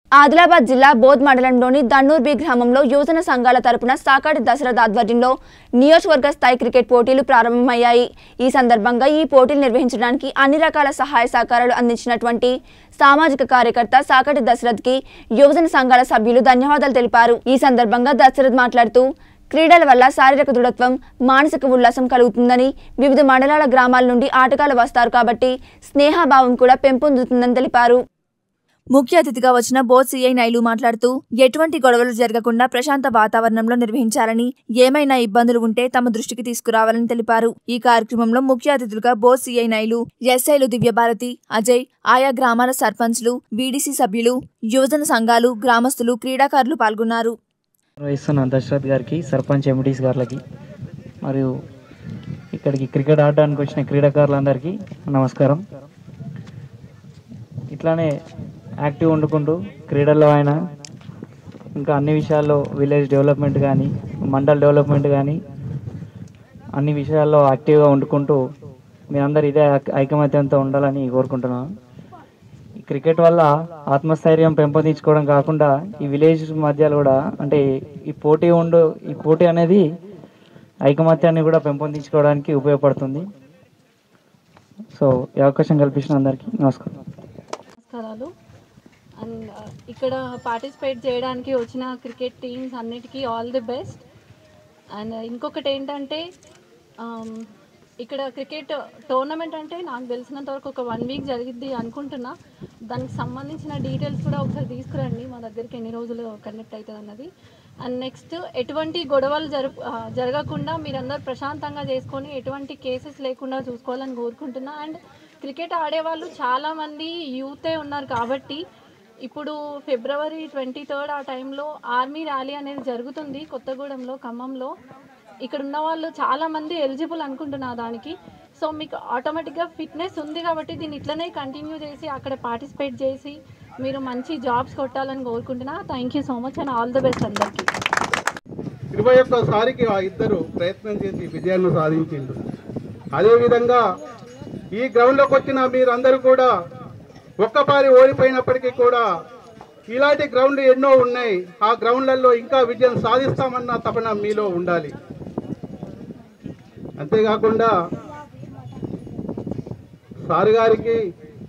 ఆదిలాబాద్ జిల్లా బోధ్ మండలంలోని దన్నూర్ బి గ్రామంలో యువజన సంఘాల తరపున సాకాటి దశరథ ఆధ్వర్యంలో నియోజకవర్గ స్థాయి క్రికెట్ పోటీలు ప్రారంభమయ్యాయి ఈ సందర్భంగా ఈ పోటీలు నిర్వహించడానికి అన్ని రకాల సహాయ సహకారాలు అందించినటువంటి సామాజిక కార్యకర్త సాకటి దశరథ్కి యువజన సంఘాల సభ్యులు ధన్యవాదాలు తెలిపారు ఈ సందర్భంగా దశరథ్ మాట్లాడుతూ క్రీడల వల్ల శారీరక దృఢత్వం మానసిక ఉల్లాసం కలుగుతుందని వివిధ మండలాల గ్రామాల నుండి ఆటగాళ్లు వస్తారు కాబట్టి స్నేహభావం కూడా పెంపొందుతుందని తెలిపారు ముఖ్య అతిథిగా వచ్చిన బోత్ సిఐ నైలు మాట్లాడుతూ ఎటువంటి గొడవలు జరగకుండా ప్రశాంత వాతావరణంలో నిర్వహించాలని ఏమైనా ఇబ్బందులు ఉంటే తమ దృష్టికి తీసుకురావాలని తెలిపారు ఈ కార్యక్రమంలో ముఖ్య అతిథులుగా బోత్ సిఐ నైలు ఎస్ఐలు దివ్యభారతి అజయ్ ఆయా గ్రామాల సర్పంచ్లు వీడీసీ సభ్యులు యువజన సంఘాలు గ్రామస్తులు క్రీడాకారులు పాల్గొన్నారు నిర్వహిస్తున్న దశరథ్ గారికి సర్పంచ్ ఎంటీస్ గారికి మరియు ఇక్కడికి క్రికెట్ ఆడడానికి వచ్చిన క్రీడాకారులందరికీ నమస్కారం ఇట్లానే యాక్టివ్ వండుకుంటూ క్రీడల్లో అయినా ఇంకా అన్ని విషయాల్లో విలేజ్ డెవలప్మెంట్ కానీ మండల్ డెవలప్మెంట్ కానీ అన్ని విషయాల్లో యాక్టివ్గా వండుకుంటూ మీరందరూ ఇదే ఐక- ఐకమత్యంతో ఉండాలని కోరుకుంటున్నాను ఈ క్రికెట్ వల్ల ఆత్మస్థైర్యం పెంపొందించుకోవడం కాకుండా ఈ విలేజ్ మధ్యలో కూడా అంటే ఈ పోటీ ఉండు ఈ పోటీ అనేది ఐకమత్యాన్ని కూడా పెంపొందించుకోవడానికి ఉపయోగపడుతుంది సో ఈ అవకాశం కల్పించిన అందరికీ నమస్కారం నమస్కారాలు అండ్ ఇక్కడ పార్టిసిపేట్ చేయడానికి వచ్చిన క్రికెట్ టీమ్స్ అన్నిటికీ ఆల్ ది బెస్ట్ అండ్ ఇంకొకటి ఏంటంటే ఆమ్, ఇక్కడ క్రికెట్ టోర్నమెంట్ అంటే నాకు తెలిసినంత వరకు ఒక వన్ వీక్ జరిగిద్ది అనుకుంటున్నా దానికి సంబంధించిన డీటెయిల్స్ కూడా ఒకసారి తీసుకురండి మా దగ్గరికి ఎన్ని రోజులు కనెక్ట్ అవుతుంది అన్నది అండ్ నెక్స్ట్ ఎటువంటి గొడవలు జరు ఆ, జరగకుండా మీరందరూ ప్రశాంతంగా చేసుకొని ఎటువంటి కేసెస్ లేకుండా చూసుకోవాలని కోరుకుంటున్నా అండ్ క్రికెట్ ఆడేవాళ్ళు చాలామంది యూతే ఉన్నారు కాబట్టి ఇప్పుడు ఫిబ్రవరి ట్వంటీ థర్డ్ ఆ టైంలో ఆర్మీ ర్యాలీ అనేది జరుగుతుంది కొత్తగూడెంలో ఖమ్మంలో ఇక్కడ ఉన్న వాళ్ళు చాలామంది ఎలిజిబుల్ అనుకుంటున్నా దానికి సో మీకు ఆటోమేటిక్గా ఫిట్నెస్ ఉంది కాబట్టి దీన్ని ఇట్లనే కంటిన్యూ చేసి అక్కడ పార్టిసిపేట్ చేసి మీరు మంచి జాబ్స్ కొట్టాలని కోరుకుంటున్నా thank you so much and all the best అందరికీ ఇరవై ఒక్కసారికి ఆ ఇద్దరు ప్రయత్నం చేసి విజయాన్ని సాధించిండు అదేవిధంగా ఈ గ్రౌండ్లోకి వచ్చిన మీరందరూ కూడా ఒక్కపారి ఓడిపోయినప్పటికీ కూడా ఇలాంటి గ్రౌండ్లు ఎన్నో ఉన్నాయి ఆ గ్రౌండ్లలో ఇంకా విజయం సాధిస్తామన్న తపన మీలో ఉండాలి అంతేకాకుండా సార్ గారికి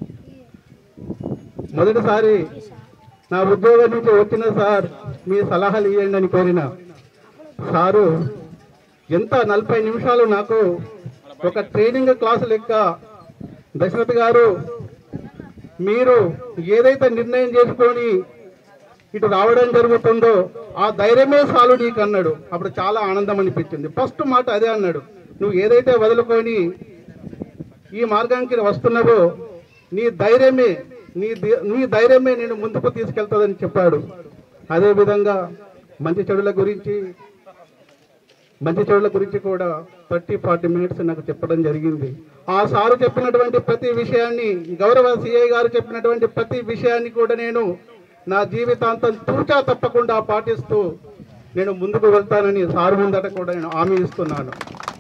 మొదటిసారి నా ఉద్యోగం నుంచి వచ్చిన సార్ మీ సలహాలు ఇవ్వండి అని కోరిన సారు ఎంత నలభై నిమిషాలు నాకు ఒక ట్రైనింగ్ క్లాసు లెక్క దశరథ్ గారు మీరు ఏదైతే నిర్ణయం చేసుకొని ఇటు రావడం జరుగుతుందో ఆ ధైర్యమే చాలు నీకు అన్నాడు అప్పుడు చాలా ఆనందం అనిపించింది ఫస్ట్ మాట అదే అన్నాడు నువ్వు ఏదైతే వదులుకొని ఈ మార్గానికి వస్తున్నావో నీ ధైర్యమే నీ ధై- నీ ధైర్యమే నేను ముందుకు తీసుకెళ్తుందని చెప్పాడు అదేవిధంగా మంచి చెడుల గురించి మంచి చెడుల గురించి కూడా థర్టీ ఫార్టీ మినిట్స్ నాకు చెప్పడం జరిగింది ఆ సారు చెప్పినటువంటి ప్రతి విషయాన్ని గౌరవ సిఐ గారు చెప్పినటువంటి ప్రతి విషయాన్ని కూడా నేను నా జీవితాంతం తూచా తప్పకుండా పాటిస్తూ నేను ముందుకు వెళ్తానని సారు ముందట కూడా నేను హామీ ఇస్తున్నాను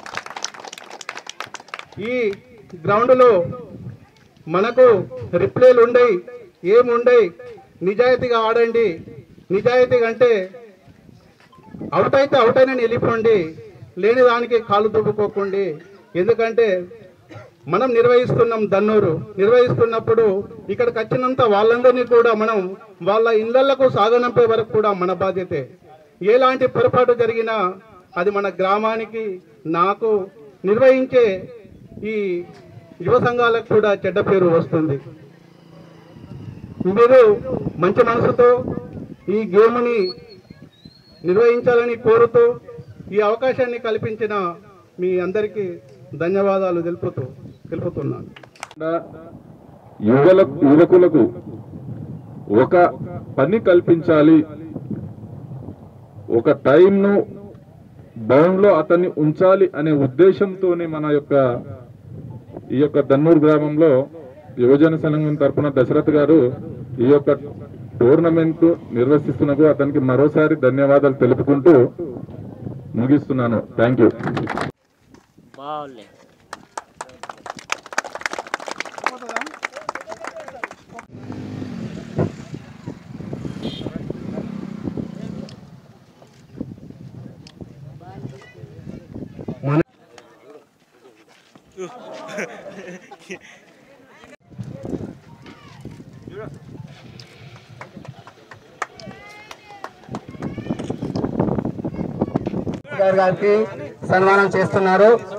ఈ గ్రౌండ్లో మనకు రిప్లేలు ఉండయి ఏముండయి నిజాయితీగా ఆడండి నిజాయితీగా అంటే అవుట్ అయితే అవుట్ అయినా వెళ్ళిపోండి లేని దానికి కాలు దువ్వుకోకండి ఎందుకంటే మనం నిర్వహిస్తున్నాం దన్నూరు నిర్వహిస్తున్నప్పుడు ఇక్కడికి వచ్చినంత వాళ్ళందరినీ కూడా మనం వాళ్ళ ఇళ్లకు సాగనంపే వరకు కూడా మన బాధ్యతే ఎలాంటి పొరపాటు జరిగినా అది మన గ్రామానికి నాకు నిర్వహించే ఈ యువ సంఘాలకు కూడా చెడ్డ పేరు వస్తుంది మీరు మంచి మనసుతో ఈ గేమ్ని నిర్వహించాలని కోరుతూ ఈ అవకాశాన్ని కల్పించిన మీ అందరికీ ధన్యవాదాలు తెలుపుతూ తెలుపుతున్నాను యువల యువకులకు ఒక పని కల్పించాలి ఒక టైంను బౌండ్లో అతన్ని ఉంచాలి అనే ఉద్దేశంతోనే మన యొక్క ఈ యొక్క దన్నూరు గ్రామంలో యువజన సంఘం తరపున దశరథ్ గారు ఈ యొక్క టోర్నమెంట్ నిర్వహిస్తున్నకు అతనికి మరోసారి ధన్యవాదాలు తెలుపుకుంటూ ముగిస్తున్నాను థ్యాంక్ యూ ప్రభాకర్ గారికి సన్మానం చేస్తున్నారు